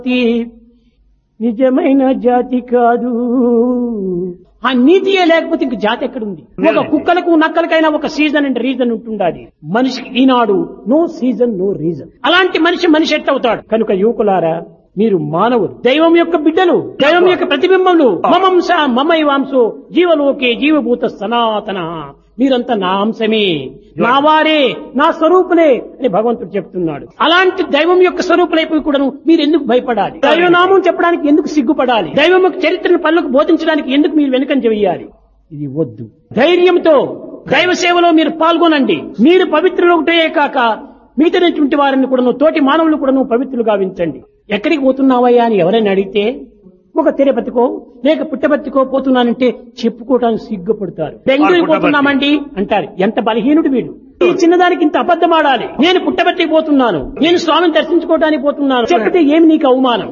జాతి నిజమైన జాతి కాదు ఆ నీతియే లేకపోతే ఇంక జాతి ఎక్కడుంది ఒక కుక్కలకు నక్కలకైనా ఒక సీజన్ అండ్ రీజన్ ఉంటుండాలి మనిషికి ఈనాడు నో సీజన్ నో రీజన్ అలాంటి మనిషి మనిషి ఎట్టవుతాడు కనుక యువకులారా మీరు మానవులు దైవం యొక్క బిడ్డలు దైవం యొక్క ప్రతిబింబములు మమంస మమైవాంసో జీవలోకే జీవభూత సనాతన మీరంతా నా అంశమే నా వారే నా స్వరూపులే అని భగవంతుడు చెప్తున్నాడు అలాంటి దైవం యొక్క స్వరూపులైపోయి కూడాను మీరు ఎందుకు భయపడాలి దైవనామం చెప్పడానికి ఎందుకు సిగ్గుపడాలి దైవం యొక్క చరిత్రను పనులకు బోధించడానికి ఎందుకు మీరు వెనుకంజ వేయాలి ఇది వద్దు ధైర్యంతో దైవ సేవలో మీరు పాల్గొనండి మీరు పవిత్రులు ఒకటే కాక మిగతాటువంటి వారిని కూడాను తోటి మానవులు కూడాను పవిత్రులు గావించండి ఎక్కడికి పోతున్నావయ్యా అని ఎవరైనా అడిగితే ఒక తిరుపతికో లేక పుట్టపర్తికో పోతున్నానంటే చెప్పుకోవడానికి సిగ్గుపడతారు బెంగళూరు పోతున్నామండి అంటారు ఎంత బలహీనుడు వీడు ఈ చిన్నదానికి ఇంత అబద్ధం ఆడాలి నేను పుట్టబట్టికి పోతున్నాను నేను స్వామిని దర్శించుకోవడానికి పోతున్నాను చెప్పితే ఏమి నీకు అవమానం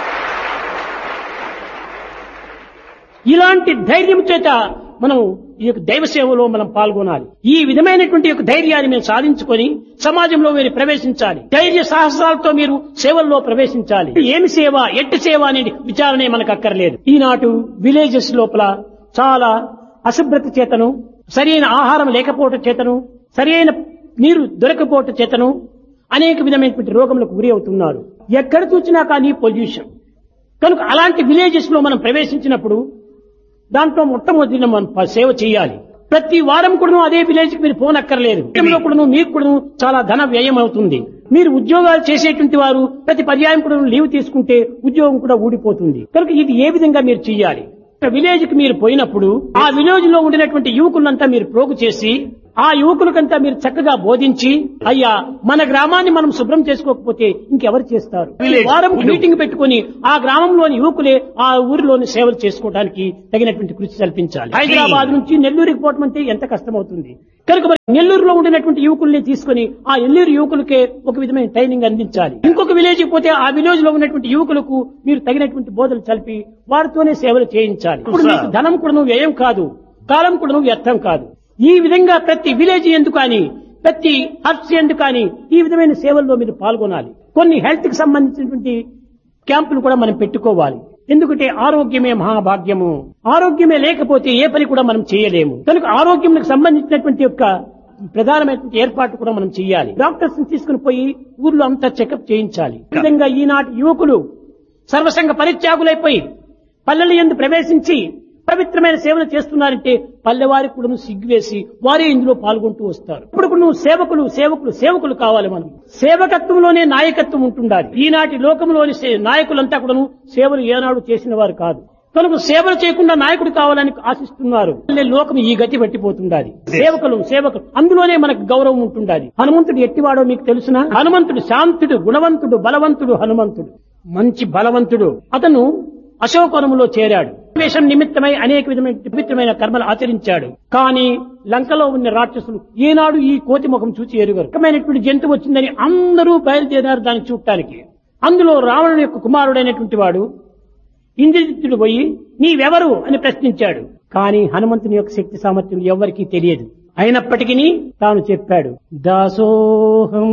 ఇలాంటి ధైర్యం చేత మనం ఈ యొక్క దైవ సేవలో మనం పాల్గొనాలి ఈ విధమైనటువంటి యొక్క ధైర్యాన్ని మేము సాధించుకొని సమాజంలో మీరు ప్రవేశించాలి ధైర్య సాహసాలతో మీరు సేవల్లో ప్రవేశించాలి ఏమి సేవ ఎట్టి సేవ అనేది విచారణే మనకు అక్కర్లేదు ఈనాటి విలేజెస్ లోపల చాలా అశుభ్రత చేతను సరైన ఆహారం లేకపోవటం చేతను సరైన నీరు దొరకపోవటం చేతను అనేక విధమైనటువంటి రోగములకు గురి అవుతున్నారు ఎక్కడ చూసినా కానీ పొల్యూషన్ కనుక అలాంటి విలేజెస్ లో మనం ప్రవేశించినప్పుడు దాంట్లో మొట్టమొదటి మనం ప- సేవ చేయాలి ప్రతి వారం కూడా అదే విలేజ్ కి మీరు ఫోన్ అక్కర్లేదు విషయంలో కూడాను మీకు కూడా చాలా ధన వ్యయం అవుతుంది మీరు ఉద్యోగాలు చేసేటువంటి వారు ప్రతి పర్యాయం కూడా లీవ్ తీసుకుంటే ఉద్యోగం కూడా ఊడిపోతుంది కనుక ఇది ఏ విధంగా మీరు చేయాలి విలేజ్ కి మీరు పోయినప్పుడు ఆ విలేజ్ లో ఉండినటువంటి యువకులంతా మీరు ప్రోగు చేసి ఆ యువకులకంతా మీరు చక్కగా బోధించి అయ్యా మన గ్రామాన్ని మనం శుభ్రం చేసుకోకపోతే ఇంకెవరు చేస్తారు Village. వారం మీటింగ్ పెట్టుకుని ఆ గ్రామంలోని యువకులే ఆ ఊరిలోని సేవలు చేసుకోవడానికి తగినటువంటి కృషి కల్పించాలి హైదరాబాద్ నుంచి నెల్లూరుకి పోవటం అంటే ఎంత కష్టమవుతుంది కనుక మరి నెల్లూరులో ఉండినటువంటి యువకుల్ని తీసుకుని ఆ నెల్లూరు యువకులకే ఒక విధమైన ట్రైనింగ్ అందించాలి ఇంకొక విలేజ్ కి పోతే ఆ విలేజ్ లో ఉన్నటువంటి యువకులకు మీరు తగినటువంటి బోధలు చల్పి వారితోనే సేవలు చేయించాలి ఇప్పుడు మీకు ధనం కూడా వ్యయం కాదు కాలం కూడా వ్యర్థం కాదు ఈ విధంగా ప్రతి విలేజ్ ఎందుకు అని ప్రతి హర్ట్స్ ఎందుకు అని ఈ విధమైన సేవల్లో మీరు పాల్గొనాలి కొన్ని హెల్త్ కి సంబంధించినటువంటి క్యాంపులు కూడా మనం పెట్టుకోవాలి ఎందుకంటే ఆరోగ్యమే మహాభాగ్యము ఆరోగ్యమే లేకపోతే ఏ పని కూడా మనం చేయలేము కనుక ఆరోగ్యంకి సంబంధించినటువంటి యొక్క ప్రధానమైనటువంటి ఏర్పాటు కూడా మనం చేయాలి డాక్టర్స్ ని తీసుకుని పోయి ఊర్లో అంతా చెకప్ చేయించాలి ఈ విధంగా ఈనాటి యువకులు సర్వసంగ పరిత్యాగులైపోయి పల్లెలు ఎందు ప్రవేశించి పవిత్రమైన సేవలు చేస్తున్నారంటే పల్లెవారికి కూడా సిగ్గువేసి వారే ఇందులో పాల్గొంటూ వస్తారు ఇప్పుడు కూడా నువ్వు సేవకులు సేవకులు సేవకులు కావాలి మనం సేవకత్వంలోనే నాయకత్వం ఉంటుండాలి ఈనాటి లోకంలోని సే- నాయకులంతా కూడాను సేవలు ఏనాడు చేసిన వారు కాదు కనుక సేవలు చేయకుండా నాయకుడు కావాలని ఆశిస్తున్నారు మళ్ళీ లోకం ఈ గతి పట్టిపోతుండాలి సేవకులు సేవకులు అందులోనే మనకు గౌరవం ఉంటుండాలి హనుమంతుడు ఎట్టివాడో మీకు తెలుసునా హనుమంతుడు శాంతుడు గుణవంతుడు బలవంతుడు హనుమంతుడు మంచి బలవంతుడు అతను అశోకవనములో చేరాడు వేషం నిమిత్తమై అనేక విధమైన పవిత్రమైన కర్మలు ఆచరించాడు కానీ లంకలో ఉన్న రాక్షసులు ఈనాడు ఈ కోతి ముఖం చూచి ఎరుగరు రకమైనటువంటి జంతువు వచ్చిందని అందరూ బయలుదేరారు దాన్ని చూడటానికి అందులో రావణుని యొక్క కుమారుడైనటువంటి వాడు ఇంద్రజిత్తుడు పోయి నీవెవరు అని ప్రశ్నించాడు కానీ హనుమంతుని యొక్క శక్తి సామర్థ్యం ఎవ్వరికీ తెలియదు అయినప్పటికీ తాను చెప్పాడు దాసోహం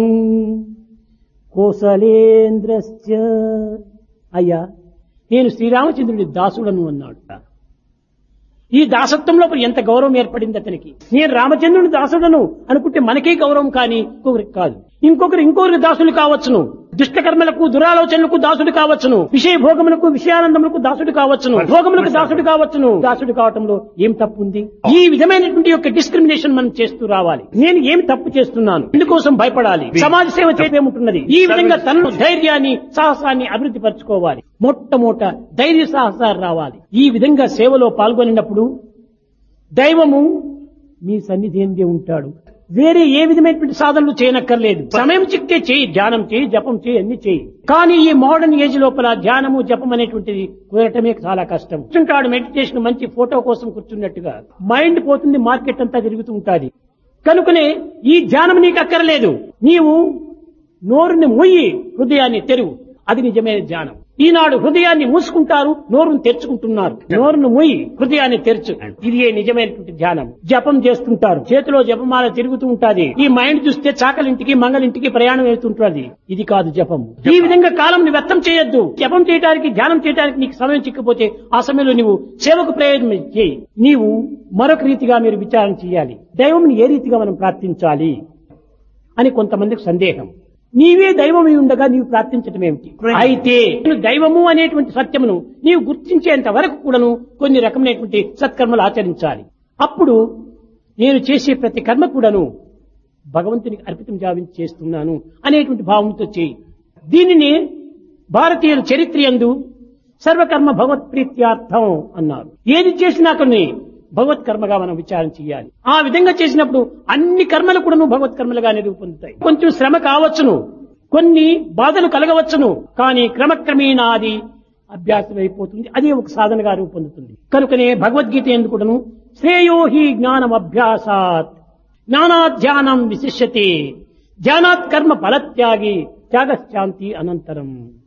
కోసలేంద్రస్య అయ్యా నేను శ్రీరామచంద్రుడి దాసుడను అన్నాడు ఈ దాసత్వంలో ఎంత గౌరవం ఏర్పడింది అతనికి నేను రామచంద్రుని దాసుడను అనుకుంటే మనకే గౌరవం కానీ ఇంకొకరికి కాదు ఇంకొకరు ఇంకొకరికి దాసులు కావచ్చును దుష్టకర్మలకు దురాలోచనలకు దాసుడు కావచ్చును విషయ భోగములకు విషయానందములకు దాసుడు కావచ్చును భోగములకు దాసుడు కావచ్చును దాసుడు కావటంలో ఏం తప్పు ఉంది ఈ విధమైనటువంటి యొక్క డిస్క్రిమినేషన్ మనం చేస్తూ రావాలి నేను ఏమి తప్పు చేస్తున్నాను ఇందుకోసం భయపడాలి సమాజ సేవ చేయముంటున్నది ఈ విధంగా తనను ధైర్యాన్ని సాహసాన్ని అభివృద్ధి పరచుకోవాలి మొట్టమొదట ధైర్య సాహసాలు రావాలి ఈ విధంగా సేవలో పాల్గొనినప్పుడు దైవము మీ సన్నిధి ఎందే ఉంటాడు వేరే ఏ విధమైనటువంటి సాధనలు చేయనక్కర్లేదు సమయం చిక్తే చేయి ధ్యానం చేయి జపం చేయి అన్ని చేయి కానీ ఈ మోడర్న్ ఏజ్ లోపల ధ్యానము జపం అనేటువంటిది కుదరటమే చాలా కష్టం కూర్చుంటాడు మెడిటేషన్ మంచి ఫోటో కోసం కూర్చున్నట్టుగా మైండ్ పోతుంది మార్కెట్ అంతా తిరుగుతూ ఉంటుంది కనుకనే ఈ ధ్యానం నీకు అక్కర్లేదు నీవు నోరుని మొయ్యి హృదయాన్ని తెరువు అది నిజమైన ధ్యానం ఈనాడు హృదయాన్ని మూసుకుంటారు నోరును తెరుచుకుంటున్నారు నోరును మూయి హృదయాన్ని తెరచు ఇది ఏ నిజమైనటువంటి ధ్యానం జపం చేస్తుంటారు చేతిలో జపమాల తిరుగుతూ ఉంటాది ఈ మైండ్ చూస్తే చాకలింటికి మంగలింటికి ప్రయాణం వెళ్తుంటుంది ఇది కాదు జపం ఈ విధంగా కాలం వ్యర్థం చేయొద్దు జపం చేయడానికి ధ్యానం చేయడానికి నీకు సమయం చిక్కపోతే ఆ సమయంలో నీవు సేవకు ప్రయోజనం చేయి నీవు మరొక రీతిగా మీరు విచారణ చేయాలి దైవంని ఏ రీతిగా మనం ప్రార్థించాలి అని కొంతమందికి సందేహం నీవే దైవమై ఉండగా నీవు ప్రార్థించటం ఏమిటి అయితే నేను దైవము అనేటువంటి సత్యమును నీవు గుర్తించేంత వరకు కూడాను కొన్ని రకమైనటువంటి సత్కర్మలు ఆచరించాలి అప్పుడు నేను చేసే ప్రతి కర్మ కూడాను భగవంతునికి అర్పితం జావించి చేస్తున్నాను అనేటువంటి భావంతో చేయి దీనిని భారతీయుల చరిత్ర యందు సర్వకర్మ భగవత్ ప్రీత్యార్థం అన్నారు ఏది చేసినా కొన్ని భగవత్ కర్మగా మనం విచారం చేయాలి ఆ విధంగా చేసినప్పుడు అన్ని కర్మలు కూడా భగవత్ కర్మలుగానే రూపొందుతాయి కొంచెం శ్రమ కావచ్చును కొన్ని బాధలు కలగవచ్చును కానీ క్రమక్రమేణా అది అభ్యాసం అయిపోతుంది అదే ఒక సాధనగా రూపొందుతుంది కనుకనే భగవద్గీత ఎందుకును శ్రేయో హి జ్ఞానం అభ్యాసాత్ జ్ఞానాధ్యానం విశిష్యతే ధ్యానాత్ కర్మ ఫలత్యాగి త్యాగశాంతి అనంతరం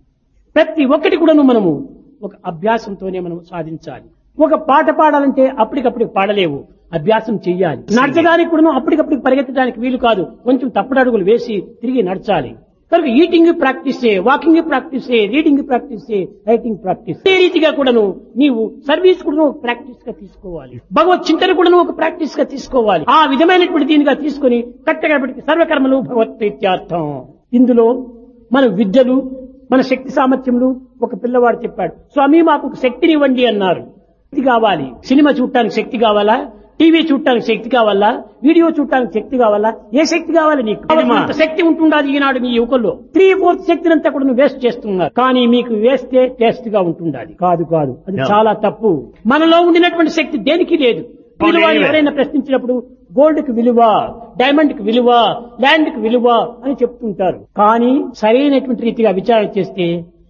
ప్రతి ఒక్కటి కూడాను మనము ఒక అభ్యాసంతోనే మనం సాధించాలి ఒక పాట పాడాలంటే అప్పటికప్పుడు పాడలేవు అభ్యాసం చెయ్యాలి నడచడానికి కూడాను అప్పటికప్పుడు పరిగెత్తడానికి వీలు కాదు కొంచెం తప్పుడు అడుగులు వేసి తిరిగి నడచాలి కనుక eating practice walking practice reading practice writing practice ఏ రీతిగా కూడాను నీవు సర్వీస్ కూడా ఒక ప్రాక్టీస్ గా తీసుకోవాలి భగవత్ చింతన కూడాను ఒక ప్రాక్టీస్ గా తీసుకోవాలి ఆ విధమైనటువంటి దీనిగా తీసుకొని కట్టగడపటికి సర్వకర్మలు భగవత్ ప్రీత్యార్థం ఇందులో మన విద్యలు మన శక్తి సామర్థ్యములు ఒక పిల్లవాడు చెప్పాడు స్వామి మాకు ఒక శక్తిని ఇవ్వండి అన్నారు శక్తి కావాలి సినిమా చూడటానికి శక్తి కావాలా టీవీ చూడటానికి శక్తి కావాలా వీడియో చూడటానికి శక్తి కావాలా ఏ శక్తి కావాలి నీకు అంత శక్తి ఉంటుండాలి ఈనాడు మీ యువకుల్లో త్రీ ఫోర్త్ శక్తిని అంతా కూడా వేస్ట్ చేస్తున్నారు కానీ మీకు వేస్తే టేస్ట్ గా ఉంటుండాలి కాదు కాదు అది No. చాలా తప్పు మనలో ఉండినటువంటి శక్తి దేనికి లేదు విలువ అని ఎవరైనా ప్రశ్నించినప్పుడు గోల్డ్ కి విలువ డైమండ్ కి విలువ ల్యాండ్ కి విలువ అని చెప్తుంటారు కానీ సరైనటువంటి రీతిగా విచారణ చేస్తే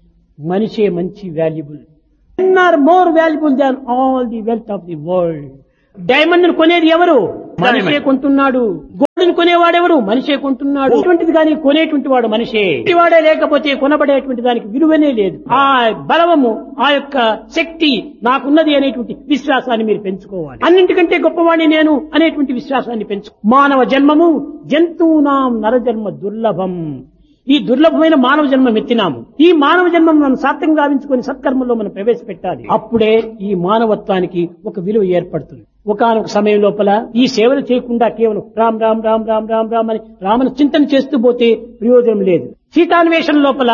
మనిషే మంచి valuable men are more valuable than all the wealth of the world diamond ను కొనేది ఎవరు మనమే. మనిషే కొంటున్నాడు గోల్డ్ ను కొనేవాడెవరు మనిషే కొంటున్నాడు అటువంటిది కానీ కొనేటువంటి వాడు మనిషే వాడే లేకపోతే కొనబడేటువంటి దానికి విలువనే లేదు ఆ బలవము ఆ యొక్క శక్తి నాకున్నది అనేటువంటి విశ్వాసాన్ని మీరు పెంచుకోవాలి అన్నింటికంటే గొప్పవాణ్ణి నేను అనేటువంటి విశ్వాసాన్ని పెంచు మానవ జన్మము జంతువునాం నరజన్మ దుర్లభం ఈ దుర్లభమైన మానవ జన్మం ఎత్తినాము ఈ మానవ జన్మం మనం సార్థకం గావించుకొని సత్కర్మలో మనం ప్రవేశపెట్టాలి అప్పుడే ఈ మానవత్వానికి ఒక విలువ ఏర్పడుతుంది ఒకనొక సమయం లోపల ఈ సేవలు చేయకుండా కేవలం రామ్ రామ్ రామ్ రామ్ రామ్ రామ్ అని రామను చింతన చేస్తూ పోతే ప్రయోజనం లేదు సీతాన్వేషణ లోపల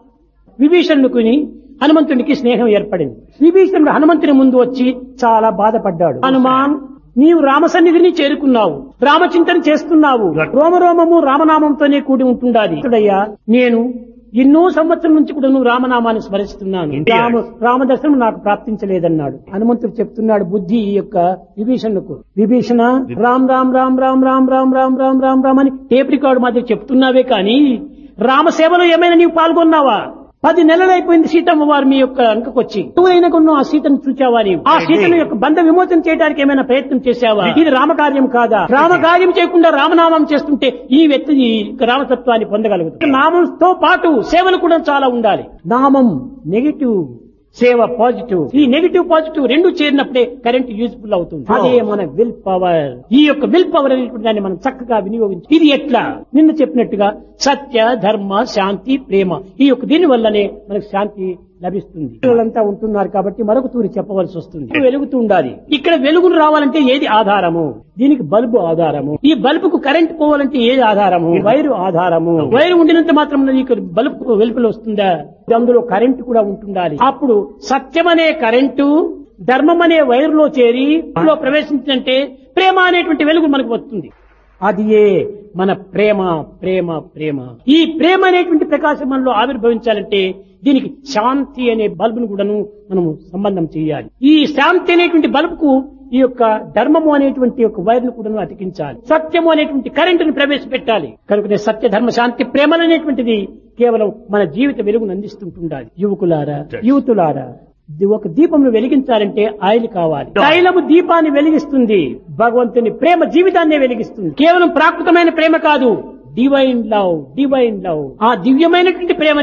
విభీషణుకుని హనుమంతునికి స్నేహం ఏర్పడింది విభీషణుడు హనుమంతుని ముందు వచ్చి చాలా బాధపడ్డాడు హనుమాన్ నీవు రామ సన్నిధిని చేరుకున్నావు రామచింతన చేస్తున్నావు రోమరోమము రామనామంతోనే కూడి ఉంటుండాలి ఇక్కడయ్యా నేను ఎన్నో సంవత్సరం నుంచి కూడా నువ్వు రామనామాన్ని స్మరిస్తున్నాను ఇండియా. రామ రామదర్శనం నాకు ప్రాప్తించలేదన్నాడు హనుమంతుడు చెప్తున్నాడు బుద్ధి ఈ యొక్క విభీషణకు విభీషణ రామ్ రామ్ రామ్ రామ్ రామ్ రామ్ రామ్ రామ్ రామ్ రామ్ అని టేప్ రికార్డు మాత్రం చెప్తున్నావే కానీ రామసేవలో ఏమైనా నీవు పాల్గొన్నావా పది నెలలు అయిపోయింది సీతమ్మ వారు మీ యొక్క అంకకొచ్చి నువ్వైనా కొన్న ఆ సీతను చూచావా నీవు ఆ సీతను యొక్క బంధ విమోచన చేయడానికి ఏమైనా ప్రయత్నం చేశావా ఇది రామకార్యం కాదా రామకార్యం చేయకుండా రామనామం చేస్తుంటే ఈ వ్యక్తి ఈ రామతత్వాన్ని పొందగలుగుతుంది నామంతో పాటు సేవలు కూడా చాలా ఉండాలి నామం నెగిటివ్ సేవ పాజిటివ్ ఈ నెగిటివ్ పాజిటివ్ రెండు చేరినప్పుడే కరెంట్ యూజ్ఫుల్ అవుతుంది అదే మన విల్ పవర్ ఈ యొక్క విల్ పవర్ అనేటువంటి దాన్ని మనం చక్కగా వినియోగించి ఇది ఎట్లా నిన్న చెప్పినట్టుగా సత్య ధర్మ శాంతి ప్రేమ ఈ యొక్క దీని వల్లనే మనకు శాంతి లభిస్తుంది పిల్లలంతా ఉంటున్నారు కాబట్టి మరొక తూరి చెప్పవలసి వస్తుంది వెలుగుతూ ఉండాలి ఇక్కడ వెలుగును రావాలంటే ఏది ఆధారము దీనికి బల్బు ఆధారము ఈ బల్బుకు కరెంట్ పోవాలంటే ఏది ఆధారము వైరు ఆధారము వైరు ఉండినంత మాత్రం నీకు బల్బు వెలుపులు వస్తుందా అందులో కరెంటు కూడా ఉంటుండాలి అప్పుడు సత్యం అనే కరెంటు ధర్మం అనే వైరులో చేరి లో ప్రవేశించినంటే ప్రేమ అనేటువంటి వెలుగు మనకు వస్తుంది అది ఏ మన ప్రేమ ప్రేమ ప్రేమ ఈ ప్రేమ అనేటువంటి ప్రకాశం మనలో ఆవిర్భవించాలంటే దీనికి శాంతి అనే బల్బును కూడాను మనము సంబంధం చేయాలి ఈ శాంతి అనేటువంటి బల్బుకు ఈ యొక్క ధర్మము అనేటువంటి యొక్క వైర్ను కూడా అతికించాలి సత్యము అనేటువంటి కరెంటును ప్రవేశపెట్టాలి కనుకనే సత్య ధర్మ శాంతి ప్రేమలు అనేటువంటిది కేవలం మన జీవిత వెలుగును అందిస్తుంటుండాలి యువకులారా యువతులారా ఇది ఒక దీపంను వెలిగించాలంటే ఆయిల్ కావాలి తైలము దీపాన్ని వెలిగిస్తుంది భగవంతుని ప్రేమ జీవితాన్నే వెలిగిస్తుంది కేవలం ప్రాకృతమైన ప్రేమ కాదు డివైన్ లవ్ డివైన్ లవ్ ఆ దివ్యమైనటువంటి ప్రేమని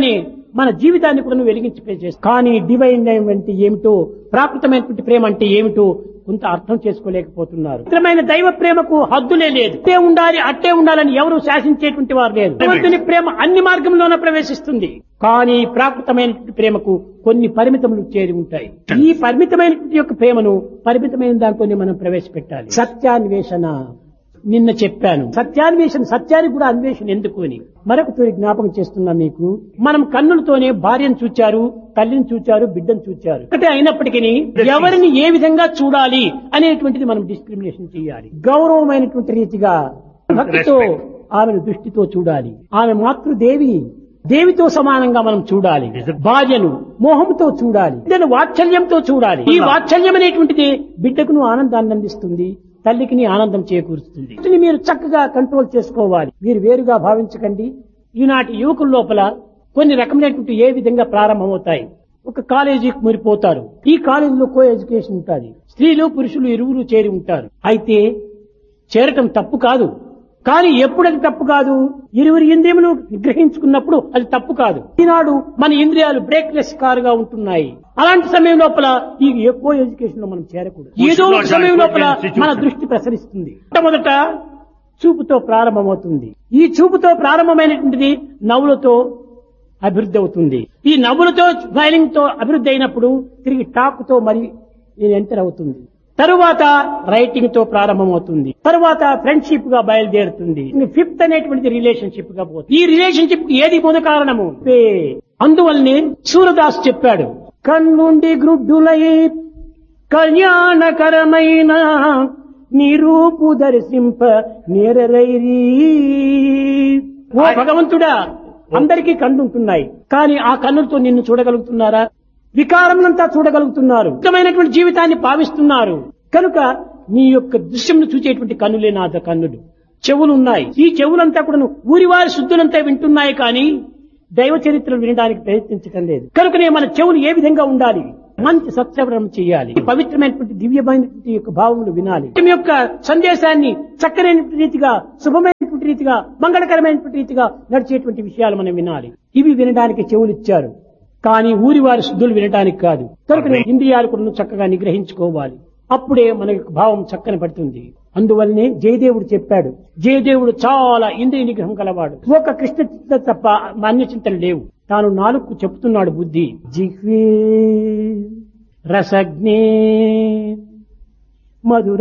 మన జీవితాన్ని కూడా వెలిగించి చేస్తాం కానీ డివైన్ అంటే ఏమిటో ప్రాకృతమైనటువంటి ప్రేమ అంటే ఏమిటో కొంత అర్థం చేసుకోలేకపోతున్నారు పవిత్రమైన దైవ ప్రేమకు హద్దులే లేదు అట్టే ఉండాలి అట్టే ఉండాలని ఎవరు శాసించేటువంటి వారు లేరు భగవంతుని ప్రేమ అన్ని మార్గంలోనే ప్రవేశిస్తుంది కానీ ప్రాకృతమైనటువంటి ప్రేమకు కొన్ని పరిమితములు చేరి ఉంటాయి ఈ పరిమితమైనటువంటి యొక్క ప్రేమను పరిమితమైన దాంట్లోనే మనం ప్రవేశపెట్టాలి సత్యాన్వేషణ నిన్న చెప్పాను సత్యాన్వేషణ సత్యానికి కూడా అన్వేషణ ఎందుకు అని మరొక తూరి జ్ఞాపకం చేస్తున్నా మీకు మనం కన్నులతోనే భార్యను చూచారు తల్లిని చూచారు బిడ్డను చూచారు ఒకటే అయినప్పటికీ ఎవరిని ఏ విధంగా చూడాలి అనేటువంటిది మనం డిస్క్రిమినేషన్ చేయాలి గౌరవమైనటువంటి రీతిగా భక్తితో ఆమెను దృష్టితో చూడాలి ఆమె మాతృదేవి దేవితో సమానంగా మనం చూడాలి భార్యను మోహంతో చూడాలి బిడ్డను వాత్సల్యంతో చూడాలి ఈ వాత్సల్యం అనేటువంటిది బిడ్డకును ఆనందాన్ని అందిస్తుంది తల్లికి ఆనందం చేకూరుస్తుంది వీటిని మీరు చక్కగా కంట్రోల్ చేసుకోవాలి మీరు వేరుగా భావించకండి ఈనాటి యువకుల లోపల కొన్ని రకమైనటువంటి ఏ విధంగా ప్రారంభమవుతాయి ఒక కాలేజీకి మురిపోతారు ఈ కాలేజీలో కో ఎడ్యుకేషన్ ఉంటుంది స్త్రీలు పురుషులు ఇరువురు చేరి ఉంటారు అయితే చేరటం తప్పు కాదు కానీ ఎప్పుడు అది తప్పు కాదు ఇరువురి ఇంద్రియములు నిగ్రహించుకున్నప్పుడు అది తప్పు కాదు ఈనాడు మన ఇంద్రియాలు బ్రేక్లెస్ కారుగా ఉంటున్నాయి అలాంటి సమయం లోపల ఈ ఎక్కువ ఎడ్యుకేషన్ లో మనం చేరకూడదు We ఏదో should ఒక not సమయం join లోపల Christian మన institution. దృష్టి ప్రసరిస్తుంది మొట్టమొదట చూపుతో ప్రారంభమవుతుంది ఈ చూపుతో ప్రారంభమైనటువంటిది నవ్వులతో అభివృద్ధి అవుతుంది ఈ నవ్వులతో స్మైలింగ్ తో అభివృద్ధి అయినప్పుడు తిరిగి టాక్ తో మరి ఇది ఎంటర్ అవుతుంది తరువాత రైటింగ్ తో ప్రారంభమవుతుంది తరువాత ఫ్రెండ్షిప్ గా బయలుదేరుతుంది ఫిఫ్త్ అనేటువంటిది రిలేషన్షిప్ గా పోతుంది ఈ రిలేషన్షిప్ ఏది మూల కారణము పే. అందువల్లనే సూరదాస్ చెప్పాడు కన్నుండి గ్రుడ్డులై కళ్యాణకరమైన నిరూపు దర్శింప నేరరైరీ ఓ భగవంతుడా అందరికీ కన్నుంటున్నాయి కానీ ఆ కన్నులతో నిన్ను చూడగలుగుతున్నారా వికారమునంతా చూడగలుగుతున్నారు ఉత్తమైనటువంటి జీవితాన్ని భావిస్తున్నారు కనుక నీ యొక్క దృశ్యంను చూసేటువంటి కన్నులే నా కన్నులు చెవులు ఉన్నాయి ఈ చెవులంతా కూడా ఊరివారి శుద్ధులంతా వింటున్నాయి కానీ దైవ చరిత్రలు వినడానికి ప్రయత్నించటం లేదు కనుకనే మన చెవులు ఏ విధంగా ఉండాలి మంచి సత్సవరం చేయాలి ఈ పవిత్రమైనటువంటి దివ్యమైనటువంటి యొక్క భావములు వినాలి ఈ యొక్క సందేశాన్ని చక్కనైనటువంటి రీతిగా శుభమైనటువంటి రీతిగా మంగళకరమైనటువంటి రీతిగా నడిచేటువంటి విషయాలు మనం వినాలి ఇవి వినడానికి చెవులు ఇచ్చారు కానీ ఊరి వారి శుద్ధులు వినడానికి కాదు కనుక ఇంద్రియాలు కూడా చక్కగా నిగ్రహించుకోవాలి అప్పుడే మన యొక్క భావం చక్కన పడుతుంది అందువల్లనే జయదేవుడు చెప్పాడు జయదేవుడు చాలా ఇంద్రియ నిగ్రహం కలవాడు ఒక కృష్ణ చింత తప్ప అన్య చింతలు లేవు తాను నాలుగు చెప్తున్నాడు బుద్ధి జిహ్వే రసజ్ఞే మధుర